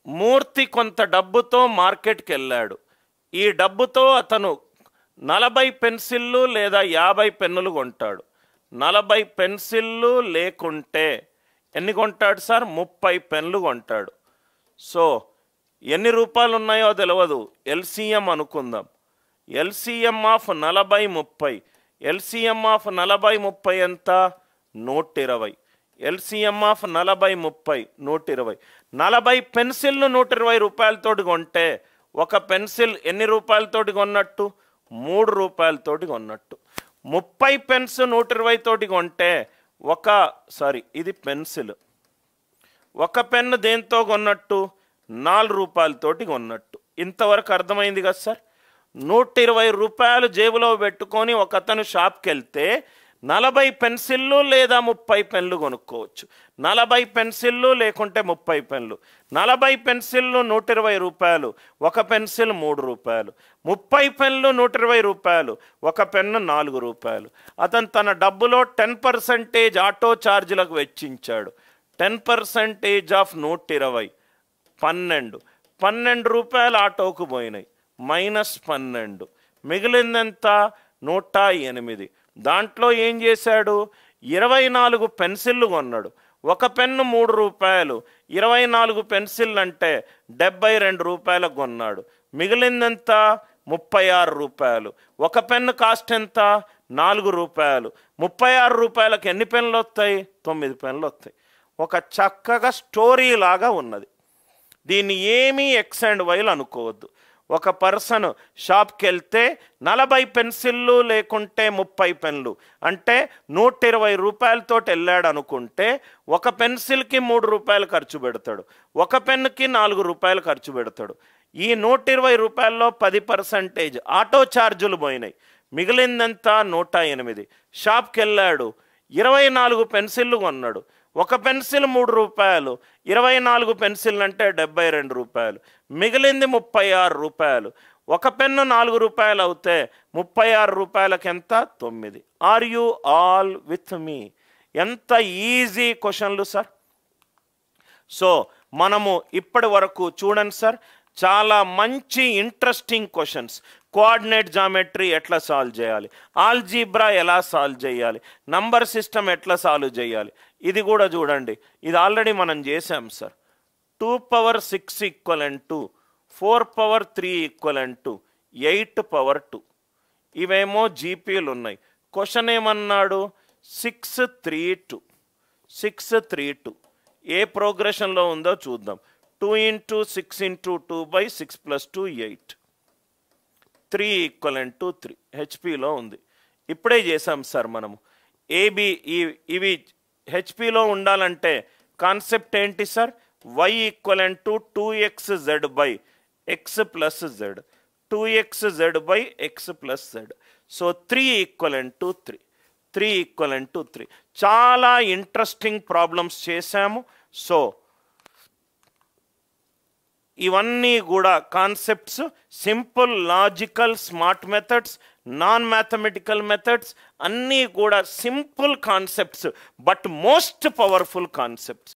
మూర్తి కొంత డబ్బుతో మార్కెట్కి వెళ్ళాడు ఈ డబ్బుతో అతను నలభై పెన్సిళ్ళు లేదా యాభై పెన్నులు కొంటాడు నలభై పెన్సిళ్ళు లేకుంటే ఎన్ని కొంటాడు సార్ ముప్పై పెన్నులు కొంటాడు సో ఎన్ని రూపాయలు ఉన్నాయో తెలియదు ఎల్సిఎం అనుకుందాం ఎల్సిఎం ఆఫ్ నలభై ముప్పై ఎల్సిఎం ఆఫ్ నలభై ముప్పై ఎంత నూట ఇరవై ఎల్సిఎం ఆఫ్ నలభై ముప్పై నూట ఇరవై నలభై పెన్సిల్ను నూట ఇరవై రూపాయలతోటి కొంటే ఒక పెన్సిల్ ఎన్ని రూపాయలతోటి కొన్నట్టు మూడు రూపాయలతోటి కొన్నట్టు ముప్పై పెన్స్ నూట ఇరవై తోటి కొంటే ఒక సారీ ఇది పెన్సిల్ ఒక పెన్ను దేంతో కొన్నట్టు నాలుగు రూపాయలతోటి కొన్నట్టు ఇంతవరకు అర్థమైంది కదా సార్ నూట ఇరవై రూపాయలు జేబులో పెట్టుకొని ఒక అతను షాప్కి వెళ్తే నలభై పెన్సిళ్ళు లేదా ముప్పై పెన్లు కొనుక్కోవచ్చు నలభై పెన్సిళ్ళు లేకుంటే ముప్పై పెన్లు నలభై పెన్సిళ్ళు నూట ఇరవై రూపాయలు ఒక పెన్సిల్ మూడు రూపాయలు ముప్పై పెన్లు నూట ఇరవై రూపాయలు ఒక పెన్ను నాలుగు రూపాయలు అతను తన డబ్బులో టెన్ పర్సెంటేజ్ ఆటో ఛార్జీలకు వెచ్చించాడు టెన్ పర్సెంటేజ్ ఆఫ్ నూట ఇరవై పన్నెండు పన్నెండు రూపాయలు ఆటోకు పోయినాయి మైనస్ పన్నెండు మిగిలిందెంత నూట ఎనిమిది దాంట్లో ఏం చేశాడు ఇరవై నాలుగు పెన్సిళ్ళు కొన్నాడు ఒక పెన్ను మూడు రూపాయలు ఇరవై నాలుగు పెన్సిల్ అంటే డెబ్బై రెండు రూపాయలకు కొన్నాడు మిగిలిందెంత ముప్పై ఆరు రూపాయలు ఒక పెన్ను కాస్ట్ ఎంత నాలుగు రూపాయలు ముప్పై ఆరు రూపాయలకు ఎన్ని పెన్నులు వస్తాయి తొమ్మిది పెన్నులు వస్తాయి ఒక చక్కగా స్టోరీ లాగా ఉన్నది దీన్ని ఏమీ ఎక్స్ అండ్ వైలు అనుకోవద్దు ఒక పర్సన్ షాప్కి వెళ్తే నలభై పెన్సిళ్ళు లేకుంటే ముప్పై పెన్లు అంటే నూట ఇరవై రూపాయలతో వెళ్ళాడు అనుకుంటే ఒక పెన్సిల్కి మూడు రూపాయలు ఖర్చు పెడతాడు ఒక పెన్నుకి నాలుగు రూపాయలు ఖర్చు పెడతాడు ఈ నూట ఇరవై రూపాయల్లో పది పర్సంటేజ్ ఆటో ఛార్జీలు పోయినాయి మిగిలిందంతా నూట ఎనిమిది షాప్కి వెళ్ళాడు ఇరవై నాలుగు పెన్సిళ్ళు కొన్నాడు ఒక పెన్సిల్ మూడు రూపాయలు ఇరవై నాలుగు పెన్సిల్ అంటే డెబ్బై రెండు రూపాయలు మిగిలింది ముప్పై ఆరు రూపాయలు ఒక పెన్ను నాలుగు రూపాయలు అవుతే ముప్పై ఆరు రూపాయలకి ఎంత తొమ్మిది R U all with me ఎంత ఈజీ క్వశ్చన్లు సార్ సో మనము ఇప్పటి వరకు చూడండి సార్ చాలా మంచి ఇంట్రెస్టింగ్ క్వశ్చన్స్ కోఆర్డినేట్ జామెట్రీ ఎట్లా సాల్వ్ చేయాలి ఆల్జీబ్రా ఎలా సాల్వ్ చేయాలి నంబర్ సిస్టమ్ ఎట్లా సాల్వ్ చేయాలి ఇది కూడా చూడండి ఇది ఆల్రెడీ మనం చేసాం sir two power six equivalent to four power three equivalent to eight power two ఇవేమో జీపీలు ఉన్నాయి క్వశ్చన్ ఏమన్నాడు six three two six three two ఏ ప్రోగ్రెషన్లో ఉందో చూద్దాం two into six into two by six plus two eight three equivalent to three హెచ్పిలో ఉంది ఇప్పుడే చేసాం సార్ మనము ఏబి ఈ ఇవి హెచ్పిలో ఉండాలంటే కాన్సెప్ట్ ఏంటి sir Y equivalent to two X Z by X plus Z two X Z by X plus Z so three equivalent to three three equivalent to three చాలా interesting problems చేశాము so ఇవన్నీ కూడా concepts simple logical smart methods non mathematical methods అన్నీ కూడా simple concepts but most powerful concepts